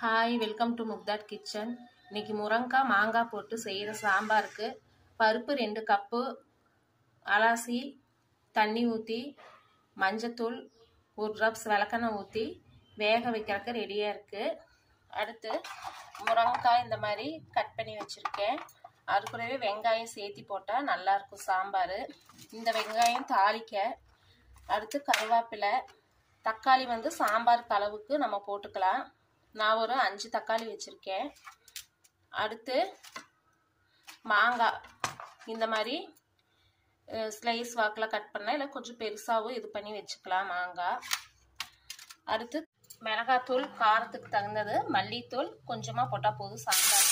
hi welcome to முக்தாட் kitchen இன்னைக்கு முருங்காய் மாங்காய் போட்டு செய்கிற சாம்பாருக்கு பருப்பு ரெண்டு கப்பு அலாசி தண்ணி ஊற்றி மஞ்சத்தூள் ஒரு ட்ராப்ஸ் விளக்கெண்ணெய் ஊற்றி வேக வைக்கிறதுக்கு ரெடியாக இருக்குது அடுத்து முருங்காய் இந்த மாதிரி கட் பண்ணி வச்சுருக்கேன் அது கூடவே வெங்காயம் சேர்த்தி போட்டால் நல்லாயிருக்கும் சாம்பார் இந்த வெங்காயம் தாளிக்க அடுத்து கருவேப்பிலை தக்காளி வந்து சாம்பாருக்கு அளவுக்கு நம்ம போட்டுக்கலாம் நான் ஒரு அஞ்சு தக்காளி வச்சுருக்கேன் அடுத்து மாங்காய் இந்த மாதிரி ஸ்லைஸ் வாக்கில் கட் பண்ணலாம் இல்லை கொஞ்சம் பெருசாகவும் இது பண்ணி வச்சுக்கலாம் மாங்காய் அடுத்து மிளகாத்தூள் காரத்துக்கு தகுந்தது மல்லித்தூள் கொஞ்சமாக போட்டால் போதும் சாம்பாருக்கு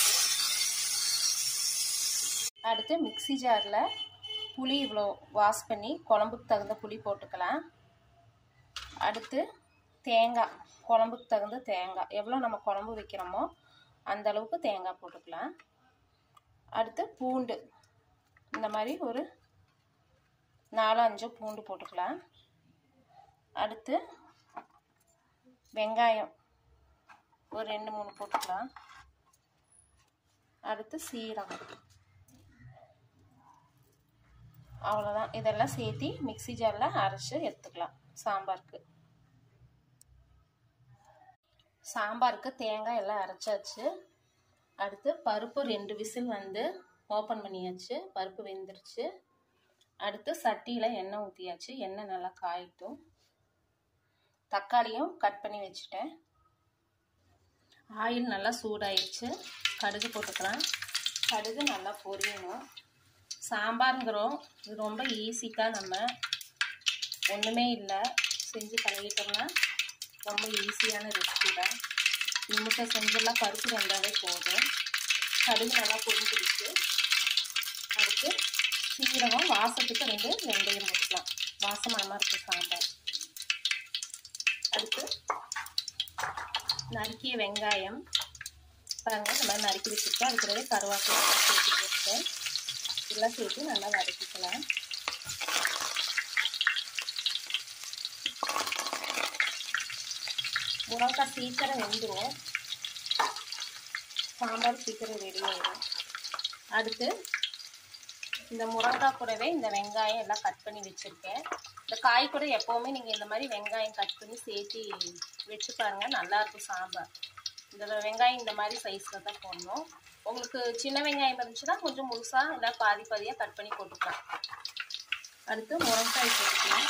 அடுத்து மிக்சி ஜாரில் புளி இவ்வளோ வாஷ் பண்ணி குழம்புக்கு தகுந்த புளி போட்டுக்கலாம் அடுத்து தேங்காய் குழம்புக்கு தகுந்த தேங்காய் எவ்வளோ நம்ம குழம்பு வைக்கிறோமோ அந்த அளவுக்கு தேங்காய் போட்டுக்கலாம் அடுத்து பூண்டு இந்த மாதிரி ஒரு நாலு அஞ்சு பூண்டு போட்டுக்கலாம் அடுத்து வெங்காயம் ஒரு ரெண்டு மூணு போட்டுக்கலாம் அடுத்து சீரகம் அவ்வளோதான் இதெல்லாம் சேர்த்தி மிக்சி ஜாரில் அரைச்சி எடுத்துக்கலாம் சாம்பாருக்கு சாம்பாருக்கு தேங்காய் எல்லாம் அரைச்சாச்சு அடுத்து பருப்பு ரெண்டு விசில் வந்து ஓப்பன் பண்ணியாச்சு பருப்பு வெந்துருச்சு அடுத்து சட்டியில் எண்ணெய் ஊற்றியாச்சு எண்ணெய் நல்லா காயிட்டும் தக்காளியும் கட் பண்ணி வச்சுட்டேன் ஆயில் நல்லா சூடாயிடுச்சு கடுகு போட்டுக்கலாம் கடுகு நல்லா பொரியணும் சாம்பாருங்கிறோம் இது ரொம்ப ஈஸிக்காக நம்ம ஒன்றுமே இல்லை செஞ்சு பழகிட்டோம்னா ரொம்ப ஈஸியான ரெசிபி தான் நிமிஷை செஞ்செல்லாம் பருப்பு வந்தாலே போதும் கடுகு நல்லா பொரிஞ்சிருச்சு அடுத்து சீரகம் வாசத்துக்கு ரெண்டு வெந்தயம் போட்டுக்கலாம் வாசமானமாக இருக்கும் சாம்பார் அடுத்து நறுக்கிய வெங்காயம் பாருங்கள் இந்த மாதிரி நறுக்கி வச்சுட்டு அது கூடவே கருவாப்பிலை சேர்த்து போட்டுட்டேன் இதெல்லாம் சேர்த்து நல்லா வதக்கிக்கலாம் முருங்காய் சீக்கிரம் வெந்துடும் சாம்பார் சீக்கிரம் ரெடி ஆகிடும் அடுத்து இந்த முருங்காய் கூடவே இந்த வெங்காயம் எல்லாம் கட் பண்ணி வச்சுருக்கேன் இந்த காய் கூட எப்போவுமே நீங்கள் இந்த மாதிரி வெங்காயம் கட் பண்ணி சேர்த்து வச்சு பாருங்கள் நல்லாயிருக்கும் சாம்பார் இந்த வெங்காயம் இந்த மாதிரி சைஸில் தான் போடணும் உங்களுக்கு சின்ன வெங்காயம் இருந்துச்சுன்னா கொஞ்சம் முழுசாக இல்லை பாதி பாதியாக கட் பண்ணி போட்டுக்கலாம் அடுத்து முருங்காய் போட்டுக்கலாம்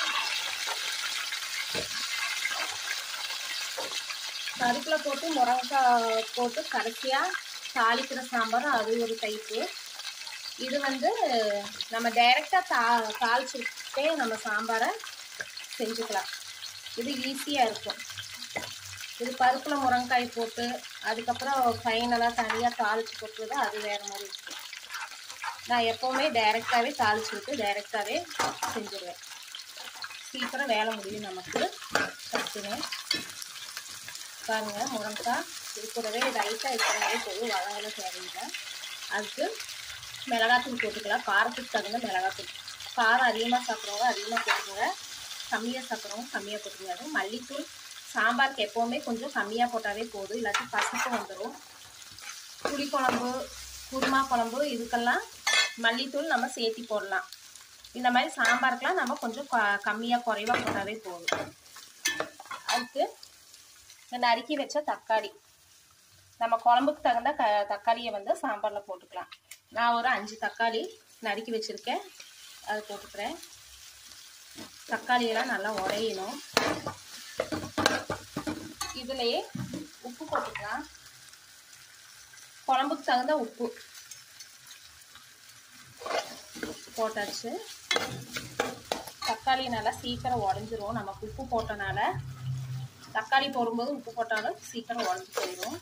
கருப்பில் போட்டு முருங்காய் போட்டு கடைசியாக தாளிக்கிற சாம்பார் அது ஒரு டைப்பு இது வந்து நம்ம டைரெக்டாக தா தாளிச்சுட்டே நம்ம சாம்பாரை செஞ்சுக்கலாம் இது ஈஸியாக இருக்கும் இது பருப்பில் முருங்காய் போட்டு அதுக்கப்புறம் ஃபைனலாக தனியாக தாளித்து போட்டுறது அது வேறு மாதிரி இருக்கும் நான் எப்போவுமே டைரெக்டாகவே தாளிச்சு விட்டு டைரெக்டாகவே செஞ்சுருவேன் சீக்கிரம் வேலை முடியும் நமக்கு டக்குன்னு பாருங்கள் முருங்காய் இது கூடவே ரைட்டாக இருக்கிறனாலே போதும் வளங்களை தேவையில்லை அதுக்கு மிளகாத்தூள் போட்டுக்கலாம் காரத்துக்கு தகுந்த மிளகாத்தூள் காரம் அதிகமாக சாப்பிட்றவங்க அதிகமாக போட்டுக்கோங்க கம்மியாக சாப்பிட்றவங்க கம்மியாக போட்டுக்கோங்க அதுவும் மல்லித்தூள் சாம்பாருக்கு எப்போவுமே கொஞ்சம் கம்மியாக போட்டாவே போதும் இல்லாட்டி பசுப்பு வந்துடும் புளிக்குழம்பு குருமா குழம்பு இதுக்கெல்லாம் மல்லித்தூள் நம்ம சேர்த்தி போடலாம் இந்த மாதிரி சாம்பாருக்கெலாம் நம்ம கொஞ்சம் கம்மியாக குறைவாக போட்டாவே போதும் அதுக்கு நறுக்கி வச்ச தக்காளி நம்ம குழம்புக்கு தகுந்த க தக்காளியை வந்து சாம்பாரில் போட்டுக்கலாம் நான் ஒரு அஞ்சு தக்காளி நறுக்கி வச்சுருக்கேன் அதை போட்டுக்கிறேன் தக்காளியெல்லாம் நல்லா உடையணும் இதுலேயே உப்பு போட்டுக்கலாம் குழம்புக்கு தகுந்த உப்பு போட்டாச்சு தக்காளி நல்லா சீக்கிரம் உடஞ்சிரும் நமக்கு உப்பு போட்டனால தக்காளி போடும்போது உப்பு போட்டாலும் சீக்கிரம் உடஞ்சி போயிடும்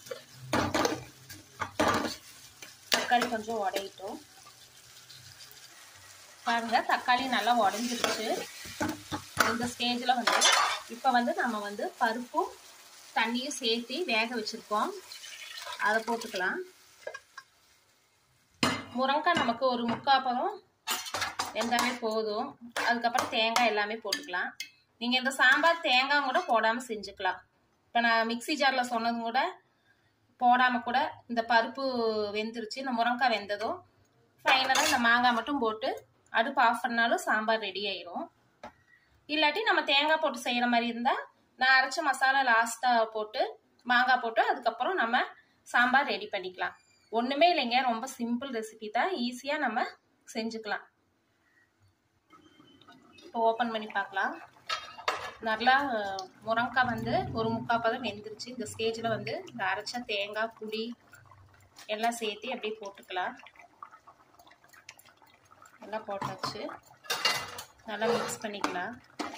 தக்காளி கொஞ்சம் உடையிட்டோம் பாருங்க தக்காளி நல்லா உடஞ்சிருச்சு இந்த ஸ்டேஜில் வந்து இப்போ வந்து நம்ம வந்து பருப்பும் தண்ணியும் சேர்த்து வேக வச்சுருக்கோம் அதை போட்டுக்கலாம் முருங்காய் நமக்கு ஒரு முக்கால் பழம் வெந்தாமே போதும் அதுக்கப்புறம் தேங்காய் எல்லாமே போட்டுக்கலாம் நீங்கள் இந்த சாம்பார் தேங்காய் கூட போடாமல் செஞ்சுக்கலாம் இப்போ நான் மிக்சி ஜாரில் சொன்னதும் கூட போடாமல் கூட இந்த பருப்பு வெந்துருச்சு இந்த முருங்கைக்காய் வெந்ததும் ஃபைனலாக இந்த மாங்காய் மட்டும் போட்டு அடுப்பு ஆஃப் பண்ணாலும் சாம்பார் ரெடி ஆயிரும் இல்லாட்டி நம்ம தேங்காய் போட்டு செய்கிற மாதிரி இருந்தால் நான் அரைச்ச மசாலா லாஸ்ட்டாக போட்டு மாங்காய் போட்டு அதுக்கப்புறம் நம்ம சாம்பார் ரெடி பண்ணிக்கலாம் ஒன்றுமே இல்லைங்க ரொம்ப சிம்பிள் ரெசிபி தான் ஈஸியாக நம்ம செஞ்சுக்கலாம் இப்போ ஓப்பன் பண்ணி பார்க்கலாம் நல்லா முருங்காய் வந்து ஒரு முக்கால் பதம் வெந்துருச்சு இந்த ஸ்டேஜில் வந்து இந்த அரைச்ச தேங்காய் புளி எல்லாம் சேர்த்து அப்படியே போட்டுக்கலாம் எல்லாம் போட்டாச்சு நல்லா மிக்ஸ் பண்ணிக்கலாம்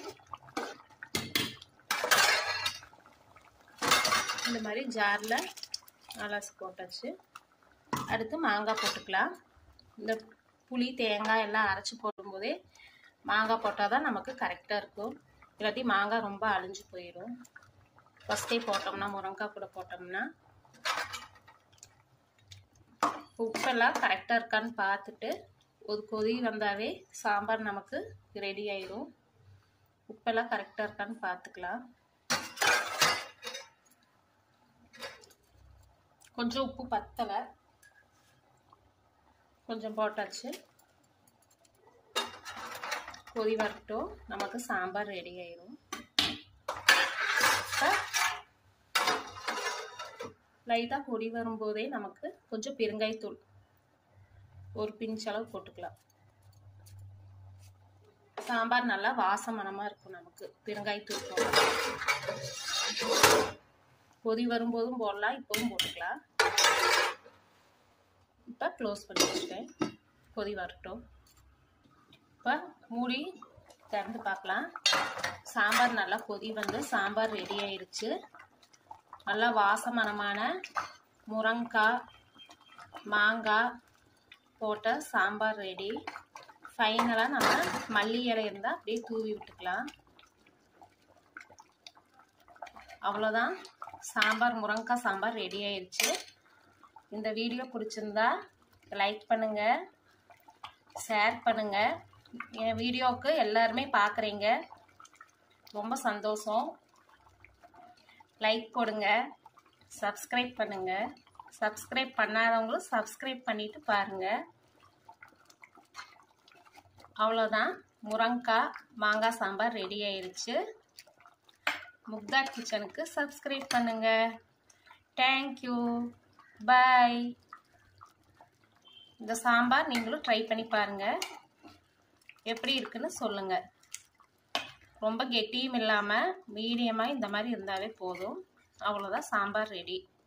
இந்த மாதிரி ஜாரில் அலசி போட்டாச்சு அடுத்து மாங்காய் போட்டுக்கலாம் இந்த புளி தேங்காய் எல்லாம் அரைச்சி போடும்போதே மாங்காய் போட்டால் தான் நமக்கு கரெக்டாக இருக்கும் இல்லாட்டி மாங்காய் ரொம்ப அழிஞ்சு போயிடும் ஃபஸ்ட்டே போட்டோம்னா முருங்காய் கூட போட்டோம்னா உப்பெல்லாம் கரெக்டாக இருக்கான்னு பார்த்துட்டு ஒரு கொதி வந்தாவே சாம்பார் நமக்கு ரெடி ஆயிடும் உப்பெல்லாம் கரெக்டாக இருக்கான்னு பார்த்துக்கலாம் கொஞ்சம் உப்பு பத்தலை கொஞ்சம் போட்டாச்சு கொதி வரட்டும் நமக்கு சாம்பார் ரெடி ஆயிரும் லைட்டாக கொடி வரும்போதே நமக்கு கொஞ்சம் பெருங்காயத்தூள் ஒரு பிஞ்ச் அளவு போட்டுக்கலாம் சாம்பார் நல்லா வாசமனமாக இருக்கும் நமக்கு பெருங்காயத்தூள் போடலாம் கொதி வரும்போதும் போடலாம் இப்போவும் போட்டுக்கலாம் இப்போ க்ளோஸ் பண்ணி வச்சுட்டேன் கொதி வரட்டும் இப்போ மூடி திறந்து பார்க்கலாம் சாம்பார் நல்லா கொதி வந்து சாம்பார் ரெடி ஆயிடுச்சு நல்லா வாசமனமான முருங்காய் மாங்காய் போட்ட சாம்பார் ரெடி ஃபைனலாக நம்ம மல்லி இலை இருந்தால் அப்படியே தூவி விட்டுக்கலாம் அவ்வளோதான் சாம்பார் முருங்காய் சாம்பார் ரெடி ஆயிடுச்சு இந்த வீடியோ பிடிச்சிருந்தா லைக் பண்ணுங்கள் ஷேர் பண்ணுங்கள் என் வீடியோவுக்கு எல்லாருமே பார்க்குறீங்க ரொம்ப சந்தோஷம் லைக் போடுங்க சப்ஸ்கிரைப் பண்ணுங்கள் சப்ஸ்கிரைப் பண்ணாதவங்களும் சப்ஸ்கிரைப் பண்ணிட்டு பாருங்கள் அவ்வளோதான் முருங்காய் மாங்காய் சாம்பார் ரெடி ஆயிடுச்சு முக்தா கிச்சனுக்கு சப்ஸ்கிரைப் பண்ணுங்கள் தேங்க்யூ பாய் இந்த சாம்பார் நீங்களும் ட்ரை பண்ணி பாருங்கள் எப்படி இருக்குன்னு சொல்லுங்கள் ரொம்ப கெட்டியும் இல்லாமல் மீடியமாக இந்த மாதிரி இருந்தாவே போதும் அவ்வளோதான் சாம்பார் ரெடி